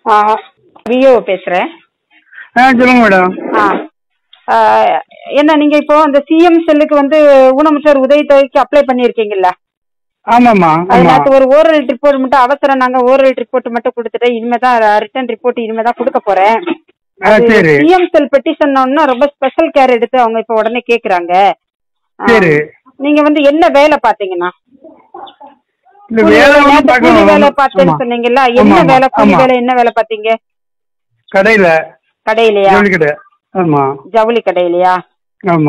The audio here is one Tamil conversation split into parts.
விஓ பேசுறேன் ஆ சொல்லுங்க மேடம் ஆ ஆ, என்ன நீங்க இப்போ அந்த சிஎம் செல்லுக்கு வந்து ஊனமுற்றோர் உதவித்தொகைக்கு அப்ளை பண்ணிருக்கீங்கல்ல ஆமாம்மா அது ஆமா நேத்து ஒரு ஓரல் ரிப்போர்ட் மட்டும் அவசரம் நாங்க ஓரல் ரிப்போர்ட் மட்டும் கொடுத்துட்டு இனிமே தான் ரிட்டர்ன் ரிப்போர்ட் இனிமே தான் கொடுக்க போறேன் ஆ சரி சிஎம் செல் பெட்டிஷன் ரொம்ப ஸ்பெஷல் கேர் எடுத்து அவங்க இப்ப உடனே கேக்குறாங்க ஆ, சரி நீங்க வந்து என்ன வேலை பாத்தீங்கன்னா இந்த கூலி வேலை வேலை, ஒன்றும் நேத்து கூலி வேலை பார்த்தேன்னு பார்க்கலாம் சொன்னீங்கல்ல ஆமா, என்ன ஆமா, வேலை கூலி ஆமா. வேலை என்ன வேலை பாத்தீங்க கடையில கடையிலயா ஜவுளி கடை ஆமா ஜவுளி கடையிலயா ஆமா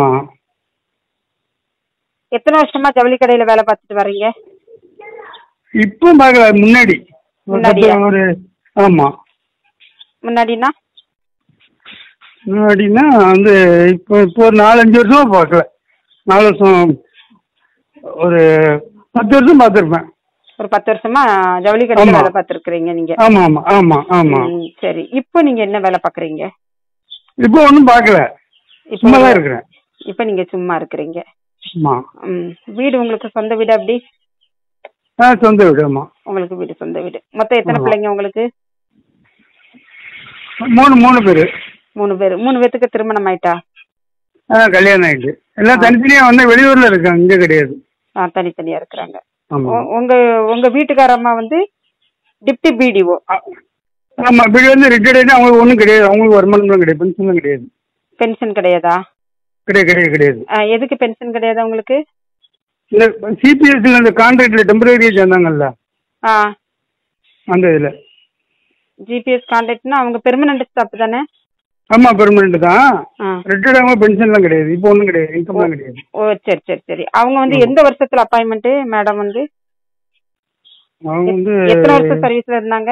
எத்தனை வருஷமா ஜவுளி கடையில வேலை பார்த்துட்டு வர்றீங்க இப்போ பார்க்கல முன்னாடி ஒரு முன்னாடியா? பத்து ஒரு ஆமா முன்னாடினா முன்னாடின்னா வந்து இப்போ இப்போ ஒரு நாலஞ்சு வருஷமா பார்க்கல நாலு வருஷம் ஒரு பத்து வருஷம் பார்த்துருப்பேன் ஒரு பத்து வருஷமா ஜவுளி கடையில ஆமா. வேலை பார்த்துருக்கீங்க நீங்க ஆமா ஆமா ஆமா ஆமா ம், சரி இப்போ நீங்க என்ன வேலை பாக்குறீங்க இப்போ ஒன்றும் பார்க்கல இப்போ சும்மா தான் இருக்கிறேன் இப்போ நீங்க சும்மா இருக்கிறீங்க ஆமா ம் வீடு உங்களுக்கு சொந்த வீடு அப்படி ஆ சொந்த வீடு ஆமா உங்களுக்கு வீடு சொந்த வீடு மொத்தம் எத்தனை ஆமா. பிள்ளைங்க உங்களுக்கு மூணு மூணு பேர் மூணு பேர் மூணு பேத்துக்கு திருமணம் ஆயிட்டா ஆ கல்யாணம் ஆயிடுச்சு எல்லாம் தனித்தனியாக வந்து வெளியூர்ல இருக்காங்க இங்கே கிடையாது ஆ, தனித்தனியா இருக்கிறாங்க ஆமா உ- உங்க உங்க வீட்டுக்கார அம்மா வந்து டிப்டி பிடிஓ ஆமா இப்படி வந்து ரிட்டையர்ட் ஆகிட்டு அவங்களுக்கு ஒன்றும் கிடையாது அவங்களுக்கு வருமானம் கிடையாது பென்ஷன்லாம் கிடையாது பென்ஷன் கிடையாதா கிடையாது கிடையாது கிடையாது ஆ, எதுக்கு பென்ஷன் கிடையாது உங்களுக்கு இந்த சிபிஎஸ்சியில் இந்த கான்ட்ராக்ட்ல டெம்பரரியாக சேர்ந்தாங்கல்ல ஆ அந்த இதில் ஜிபிஎஸ் கான்டாக்ட்னா அவங்க பெர்மனன்ட் ஸ்டாப் தானே ஆமா பெர்மனெண்ட் தான் ஆ ரிட்டையர்ட் ஆகாம பென்ஷன்லாம் கிடையாது இப்போ ஒன்றும் கிடையாது இன்கம்லாம் கிடையாது ஓ சரி சரி சரி அவங்க வந்து ஆமா. எந்த வருஷத்துல அப்பாயின்மெண்ட் மேடம் வந்து அவங்க வந்து எத்தனை வருஷம் சர்வீஸ்ல இருந்தாங்க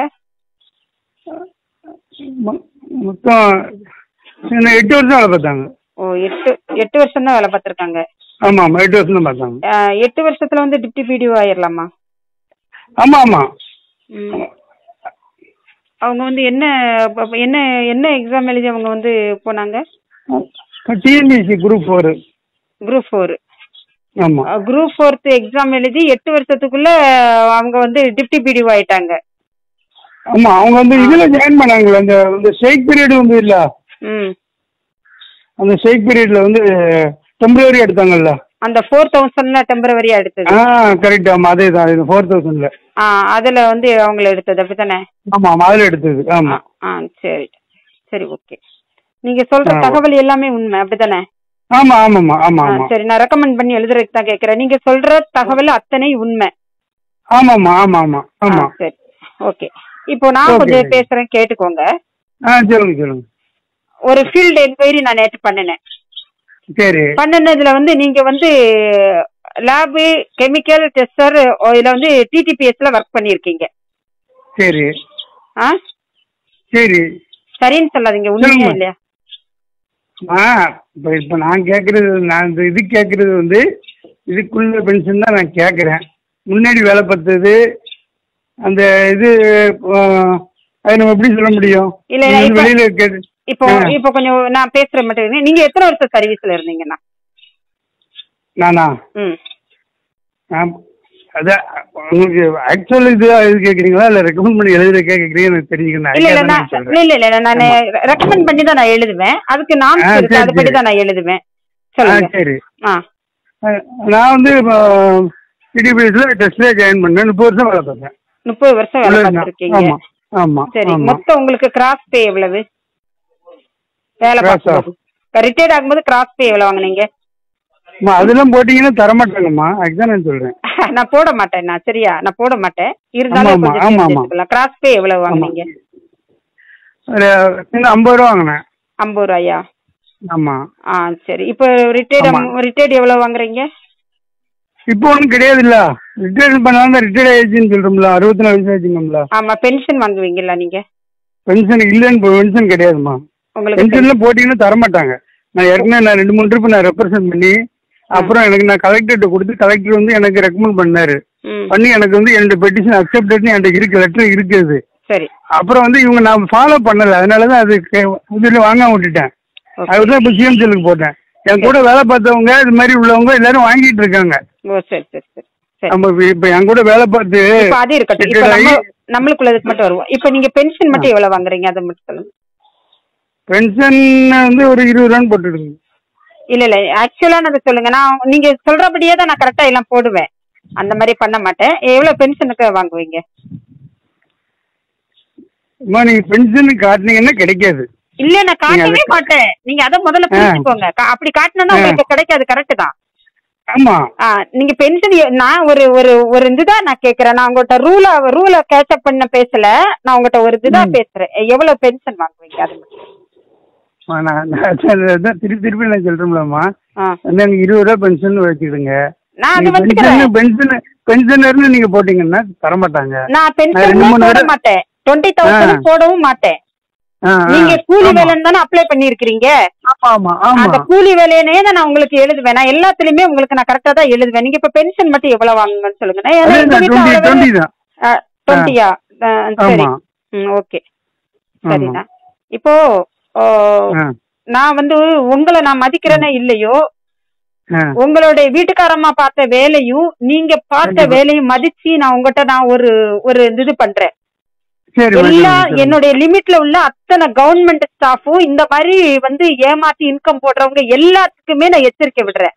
மொ- மொத்தம் இன்னும் எட்டு வருஷம் வேலை பார்த்தாங்க ஓ எட்டு எட்டு வருஷம் தான் வேலை பார்த்துருக்காங்க ஆமா ஆமா எட்டு வருஷம் தான் பார்த்தாங்க எட்டு வருஷத்துல வந்து டிப்டி பிடிஓ ஆயிரலாமா ஆமா ஆமா ம். அவங்க வந்து என்ன ப- என்ன என்ன எக்ஸாம் எழுதி அவங்க வந்து போனாங்க TNPSC group four group four ஆமா குரூப் ஃபோர்த் எக்ஸாம் எழுதி எட்டு வருஷத்துக்குள்ள அவங்க வந்து டிப்டி பிடிஓ ஆயிட்டாங்க ஆமா அவங்க வந்து இதுல ஜாயின் பண்ணாங்களே அந்த இந்த ஷேக் பீரியட் வந்து இல்ல ம் அந்த ஷேக் பீரியட்ல வந்து டெம்பரரி எடுத்தாங்கல்ல அந்த ஃபோர் தௌசண்ட்ல டெம்பரவரியா எடுத்தது ஆ கரெக்ட் ஆமா அதே தான் இது ஃபோர் தௌசண்ட்ல ஆ அதுல வந்து அவங்கள எடுத்தது அப்படித்தானே ஆமா ஆமா அதுல எடுத்தது ஆமா ஆ சரி சரி ஓகே நீங்க சொல்ற ஆ. தகவல் எல்லாமே உண்மை அப்படித்தானே ஆமா ஆமாம்மா ஆமா ஆ, ஆமா சரி நான் ரெக்கமெண்ட் பண்ணி எழுதுறதுக்கு தான் கேக்குறேன் நீங்க சொல்ற தகவல் அத்தனை உண்மை ஆமாம்மா ஆமா ஆமா ஆ, ஆமா சரி ஓகே இப்போ நான் Okay. கொஞ்சம் பேசுறேன் கேட்டுக்கோங்க ஆ சொல்லுங்க சொல்லுங்க ஒரு ஃபீல்டு என்கொயரி நான் நேற்று பண்ணினேன் சரி பண்ணினதுல வந்து நீங்க வந்து லேபு கெமிக்கல் டெஸ்டர் இதுல வந்து டிடிபிஎஸ்ல ஒர்க் பண்ணிருக்கீங்க சரி ஆ சரி சரின்னு சொல்லாதீங்க உண்மையா சொல்லுங்க. இல்லையா ஆ இப்போ இப்போ நான் கேட்குறது நான் இந்த இது கேட்குறது வந்து இதுக்குள்ள பென்ஷன் தான் நான் கேட்குறேன் முன்னாடி வேலை பார்த்தது அந்த இது ஆ, அது நம்ம எப்படி சொல்ல முடியும் இல்ல, நீங்க வந்து இப்ப- வெளியில கேட்டு இப்போ ஆ. இப்போ கொஞ்சம் நான் பேசுற மட்டும் இருங்க. நீங்க எத்தனை வருஷம் சர்வீஸ்ல இருந்தீங்கண்ணா நானா ம் நான் அதான் உங்களுக்கு ஆக்சுவல் இது இது கேட்குறீங்களா இல்லை ரெக்கமெண்ட் பண்ணி எழுதுற கேட்குறீங்க எனக்கு தெரிஞ்சுக்கணும் இல்ல இல்ல ஐடியா நான் தான் சொல்கிறேன் இல்ல இல்ல இல்ல நான் ரெக்கமெண்ட் பண்ணி தான் நான் எழுதுவேன் அதுக்கு நான் ஆ, இருக்கு சரி, அதுபடி சரி. தான் நான் எழுதுவேன் ஆ சொல்லுங்க சரி ஆ ஆ, நான் வந்து டிடிபிஎஸ்ல டெஸ்ட்ல ஜாயின் பண்ணேன் முப்பது வருஷம் வேலை பார்த்தேன் முப்பது வருஷம் வேலை அவ்வளவுதான். பார்த்துருக்கீங்க ஆமா ஆமா சரி ஆமா மொத்தம் உங்களுக்கு கிராஸ் பே எவ்வளவு வேலை Cross ஆ? பார்க்கும்போது ரிட்டையர்ட் ஆகும்போது கிராஸ் பே எவ்வளவு வாங்குனீங்க அம்மா, அதெல்லாம் போட்டீங்கன்னா தரமாட்டாங்கம்மா அதுதான் நான் சொல்றேன் நான் போட மாட்டேன் நான் சரியா நான் போட மாட்டேன் ஆமா, இருந்தாலும் ஆமா, கொஞ்சம் ஆமா, ஆமா. தெரிஞ்சுக்கலாம் கிராஸ் பே எவ்வளவு வாங்குனீங்க ஒரு இன்னும் ஐம்பது ரூபா வாங்கினேன் ஐம்பது ரூபாயா ஆமா ஆ சரி இப்போ ரிட்டையர்ட் ஆமா. ரிட்டையர்ட் எவ்வளவு வாங்குறீங்க இப்போ ஒன்றும் கிடையாது இல்ல ரிட்டையர் பண்ணாலும் ரிட்டையர் ஆயிடுச்சுன்னு சொல்றோம்ல அறுபத்தி நாலு வயசு ஆச்சுங்களா ஆமா பென்ஷன் வாங்குவீங்களா நீங்க பென்ஷன் இல்லைன்னு பென்ஷன் கிடையாதும்மா உங்களுக்கு பென்ஷன்ல போட்டீங்கன்னா தரமாட்டாங்க நான் ஏற்கனவே நான் ரெண்டு மூணு ட்ரிப் நான் ரெப்ரசென்ட் பண்ணி அப்புறம் எனக்கு நான் கலெக்டர்கிட்ட கொடுத்து கலெக்டர் வந்து எனக்கு ரெக்கமெண்ட் பண்ணாரு ம் பண்ணி எனக்கு வந்து என்னோட பெட்டிஷன் அக்செப்டட்னு என்கிட்ட இருக்கு லெட்டர் இருக்குது சரி அப்புறம் வந்து இவங்க நான் ஃபாலோ பண்ணல அதனால தான் அது கே- இதுல வாங்காம விட்டுட்டேன் ஓகே அதுதான் இப்போ சிஎம் செல்லுக்கு போட்டேன் என் கூட வேலை பார்த்தவங்க இது மாதிரி உள்ளவங்க எல்லாரும் வாங்கிட்டு இருக்காங்க ஓ சரி சரி சரி சரி. நம்ம வி- இப்ப என் கூட வேலை பார்த்து இப்ப அது இருக்கட்டும் இப்ப retired நம்ம ஆகி- நம்மளுக்குள்ளதுக்கு மட்டும் வருவோம் இப்ப நீங்க பென்ஷன் மட்டும் எவ்வளவு வாங்குறீங்க அதை மட்டும் சொல்லுங்க பென்ஷன் வந்து ஒரு இருபது ரூபான்னு போட்டுடுங்க இல்ல இல்ல ஆக்சுவலா அதை சொல்லுங்க நான் நீங்க சொல்றபடியே தான் நான் கரெக்டா எல்லாம் போடுவேன் அந்த மாதிரி பண்ண மாட்டேன் எவ்வளவு பென்ஷனுக்கு வாங்குவீங்க அம்மா நீங்க பென்ஷன் காட்டுனீங்கன்னா கிடைக்காது இல்ல நான் காட்டவே அதுக்கு- மாட்டேன் நீங்க அத முதல்ல புரிஞ்சுக்கோங்க கா- அப்படி காட்டினா ஆ. உங்களுக்கு கிடைக்காது கரெக்ட் தான் ஆமா ஆ, நீங்க பென்ஷன் நான் ஒரு ஒரு ஒரு இதுதான் நான் கேக்குறேன் நான் உங்கள்கிட்ட ரூல ரூல கேட்சப் பண்ண பேசல நான் உங்கள்கிட்ட ஒரு இதுதான் பேசுறேன் எவ்வளவு பென்ஷன் வாங்குவீங்க அது மட்டும் அம்மா, நான் நான் அதான் திருப்பி திருப்பி நான் சொல்றேன்லம்மா ஆ. வந்து எனக்கு இருபது ரூபா பென்ஷன் வச்சுக்கிடுங்க நான் அது நீங்க வச்சுக்கிறேன் பென்ஷன் பென்ஷன் பென்ஷனர்னு நீங்க போட்டீங்கன்னா தரமாட்டாங்க நான் நான் ரெண்டு பென்ஷன் மூணு போட தடவை- மாட்டேன் டுவெண்ட்டி தௌசண்ட் போடவும் மாட்டேன் ஆ, ஆ. நீங்க கூலி ஆமா. வேலைன்னு தானே அப்ளை பண்ணிருக்கீங்க ஆமா ஆமா ஆமா அந்த கூலி வேலையினே தான் நான் உங்களுக்கு எழுதுவேன் நான் எல்லாத்துலயுமே உங்களுக்கு நான் கரெக்டா தான் எழுதுவேன் நீங்க இப்ப பென்ஷன் மட்டும் எவ்வளவு வாங்குங்கன்னு சொல்லுங்க நான் ஏன்னா எங்க வீட்டுல டுவெண்ட்டி அவ்வளவு டுவெண்ட்டி தான் டுவெண்ட்டியா சரி ஆமா ம் ஓகே சரிண்ணா ஆமா. இப்போ ஓ, ஆ, நான் வந்து உங்களை நான் மதிக்கிறேனே இல்லையோ ஆ. உங்களுடைய வீட்டுக்காரம்மா பார்த்த வேலையும் நீங்க பார்த்த கண்டிப்பா. வேலையும் மதிச்சு நான் உங்ககிட்ட நான் ஒரு ஒரு இது பண்றேன் சரி எல்லா மேடம் என்னுடைய லிமிட்ல உள்ள அத்தனை கவர்மெண்ட் ஸ்டாஃபும் இந்த மாதிரி வந்து ஏமாத்தி இன்கம் போடுறவங்க எல்லாத்துக்குமே நான் எச்சரிக்கை விடுறேன்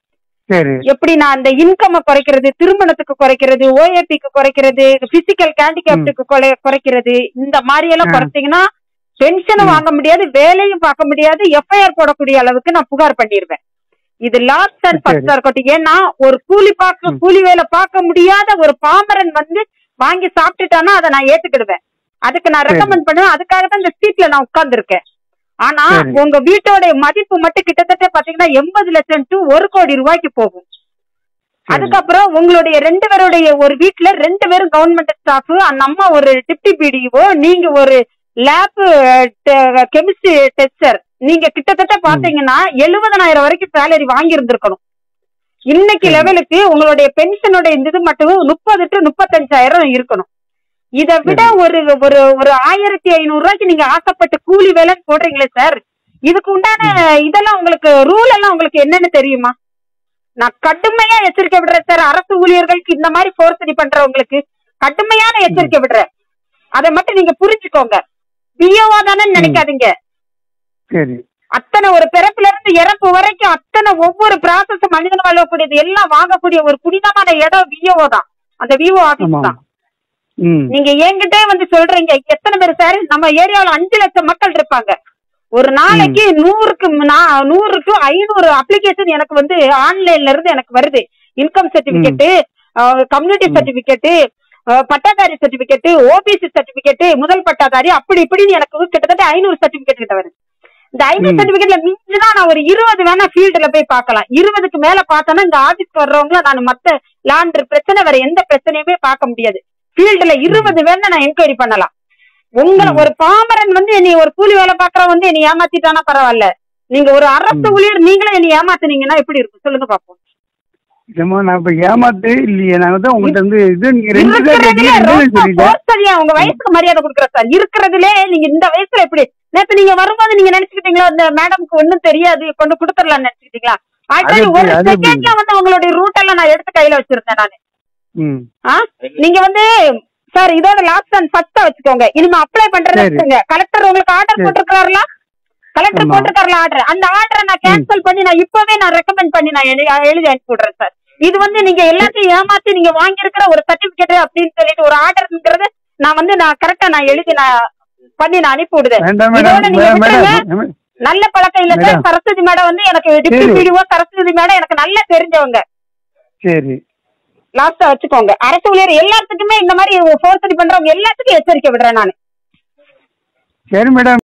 சரி எப்படி நான் அந்த இன்கம் குறைக்கிறது திருமணத்துக்கு குறைக்கிறது ஓஏபிக்கு குறைக்கிறது பிசிக்கல் ஹேண்டிகேப்டுக்கு குறைக்கிறது இந்த மாதிரி எல்லாம் ஆ. குறைச்சீங்கன்னா பென்ஷனும் ம். வாங்க முடியாது வேலையும் பார்க்க முடியாது எஃப்ஐஆர் போடக்கூடிய அளவுக்கு நான் புகார் பண்ணிடுவேன் இது லாஸ்ட் அண்ட் சரி. ஃபர்ஸ்டா இருக்கட்டும் ஏன்னா ஒரு கூலி பார்க்க ம். கூலி வேலை பார்க்க முடியாத ஒரு பாமரன் வந்து வாங்கி சாப்பிட்டுட்டானா அதை நான் ஏத்துக்கிடுவேன் அதுக்கு நான் சரி. ரெக்கமெண்ட் பண்ணுவேன் அதுக்காக தான் இந்த சீட்ல நான் உட்கார்ந்துருக்கேன் ஆனா சரி. உங்க வீட்டோட மதிப்பு மட்டும் கிட்டத்தட்ட பாத்தீங்கன்னா எண்பது லட்சம் டு ஒரு கோடி ரூபாய்க்கு போகும் சரி. அதுக்கப்புறம் உங்களுடைய ரெண்டு பேருடைய ஒரு வீட்ல ரெண்டு பேரும் கவர்மெண்ட் ஸ்டாஃப் அந்த அம்மா ஒரு டிப்டி பிடிஓ நீங்க ஒரு லேப் கெமிஸ்ட்ரி டெஸ்டர் நீங்க கிட்டத்தட்ட பாத்தீங்கன்னா எழுபதனாயிரம் வரைக்கும் சேலரி வாங்கி இருந்திருக்கணும் இன்னைக்கு சரி. லெவலுக்கு உங்களுடைய பென்ஷனோட இந்த இது மட்டும் முப்பது டு முப்பத்தஞ்சாயிரம் இருக்கணும் இதை விட ஒரு ஒரு ஒரு ஆயிரத்தி ஐநூறு ரூபாய்க்கு நீங்க ஆசைப்பட்டு கூலி வேலைன்னு போடுறீங்களே சார் இதுக்கு உண்டான இதெல்லாம் உங்களுக்கு ரூல் எல்லாம் உங்களுக்கு என்னன்னு தெரியுமா நான் கடுமையா எச்சரிக்கை விடுறேன் சார் அரசு ஊழியர்களுக்கு இந்த மாதிரி ஃபோர்ஸடி பண்றவங்களுக்கு கடுமையான எச்சரிக்கை விடுறேன் அதை மட்டும் நீங்க புரிஞ்சுக்கோங்க பிஓவா தானே நினைக்காதீங்க சரி அத்தனை ஒரு பிறப்புல இருந்து இறப்பு வரைக்கும் அத்தனை ஒவ்வொரு ப்ராசஸ் மனிதன் வாழக்கூடியது எல்லாம் வாங்கக்கூடிய ஒரு புனிதமான இடம் விஓ தான் அந்த விஓ ஆபீஸ் ஆமா தான் ம் நீங்க என்கிட்டே வந்து சொல்றீங்க எத்தனை பேர் சார் நம்ம ஏரியாவுல அஞ்சு லட்சம் மக்கள் இருப்பாங்க ஒரு நாளைக்கு நூறுக்கு நா- நூறுக்கு ஐநூறு அப்ளிகேஷன் எனக்கு வந்து ஆன்லைன்ல இருந்து எனக்கு வருது இன்கம் சர்டிபிகேட் கம்யூனிட்டி ம். சர்டிபிகேட் பட்டாதாரி சர்டிபிகேட் ஓபிசி சர்டிபிகேட் முதல் பட்டாதாரி அப்படி இப்படின்னு எனக்கு கிட்டத்தட்ட ஐநூறு சர்டிபிகேட் கிட்ட வருது இந்த ஐநூறு ம். சர்டிபிகேட்ல மிஞ்சுதான் நான் ஒரு இருபது வேணா ஃபீல்டுல போய் பார்க்கலாம் இருபதுக்கு மேல பார்த்தோன்னா இந்த ஆபீஸ்க்கு வர்றவங்கள நான் மத்த லாண்டர் பிரச்சனை வேற எந்த பிரச்சனையுமே பார்க்க முடியாது ஃபீல்டுல இருபது வேணா நான் என்கொயரி பண்ணலாம் உங்களை ம். ஒரு பாமரன் வந்து நீ ஒரு கூலி வேலை பாக்குறவன் வந்து என்னை ஏமாத்திட்டானா பரவாயில்ல நீங்க ஒரு அரசு ம். ஊழியர் நீங்களே என்னை ஏமாத்துனீங்கன்னா எப்படி இருக்கும் சொல்லுங்க பாப்போம் ஏம்மா நான் இப்ப ஏமாத்து இல்லையே நான் தான் உங்கள்கிட்ட வந்து இது நீங்க ரெண்டு தான் இருக்கிறதுலே கேட்டீங்க ரெண்டு ரொம்ப சொல்லிட்டேன் போர்த்தடியா உங்க வயசுக்கு மரியாதை கொடுக்குற சார் இருக்கிறதுலே நீங்க இந்த வயசுல எப்படி நேத்து நீங்க வரும்போது நீங்க நினைச்சுக்கிட்டீங்களா இந்த மேடம்க்கு ஒண்ணும் தெரியாது கொண்டு கொடுத்துடலாம்னு நினைச்சுக்கிட்டீங்களா ஆக்சுவலி எப்படி, ஒரு அது எப்படி? செகண்ட்ல வந்து உங்களுடைய ரூட் எல்லாம் நான் எடுத்து கையில வச்சிருந்தேன் நானு ம் ஆ? நீங்க வந்து சார் இதோட லாஸ்ட் அண்ட் ஃபர்ஸ்டா வச்சுக்கோங்க இனிமே அப்ளை பண்றதை சரி. வச்சுக்கோங்க கலெக்டர் உங்களுக்கு ஆர்டர் சரி. போட்டிருக்காருல கலெக்டர் ஆமா. போட்டிருக்காருல ஆர்டர் அந்த ஆர்டரை நான் கேன்சல் பண்ணி நான் இப்பவே நான் ரெக்கமெண்ட் பண்ணி நான் எழுதி எழுதி அனுப்பி விடுறேன் சார் இது வந்து நீங்க எல்லாத்தையும் ஏமாத்தி நீங்க வாங்கியிருக்கிற ஒரு சர்டிபிகேட் அப்படின்னு சொல்லிட்டு ஒரு ஆர்டர்ங்கிறது நான் வந்து நான் கரெக்டா நான் எழுதி நான் பண்ணி நான் அனுப்பி விடுதேன் வேண்டாம் இதோட மேடம் நீங்க மேடம் விட்டுருங்க. மேடம் நல்ல பழக்கம் இல்ல சார் மேடம். சரஸ்வதி மேடம் வந்து எனக்கு டிப்டி சரி. பிடிஓ சரஸ்வதி மேடம் எனக்கு நல்ல தெரிஞ்சவங்க சரி லாஸ்டா வச்சுக்கோங்க அரசு ஊழியர் எல்லாத்துக்குமே இந்த மாதிரி ஃபோர்ஸ் பண்றவங்க எல்லாத்துக்கும் எச்சரிக்கை விடுறேன் நான் சரி மேடம்